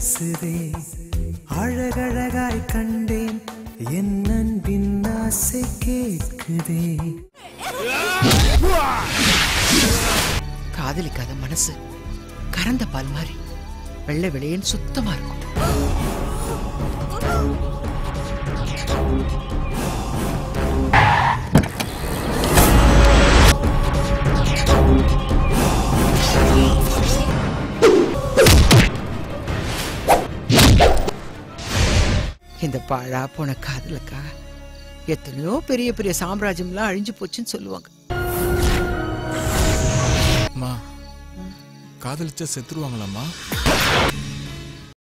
பேசுதே அழகழகாய் கண்டேன் என் அன்பின் ஆசை கேட்குதே காதலிக்காத மனசு கறந்த பால் மாதிரி வெள்ளை வெளியேன்னு சுத்தமா இருக்கும் இந்த பாழா போன காதலுக்கா எத்தனையோ பெரிய பெரிய சாம்ராஜ்யம்லாம் அழிஞ்சு போச்சுன்னு சொல்லுவாங்க அம்மா காதலிச்சா செத்துருவாங்களாம்மா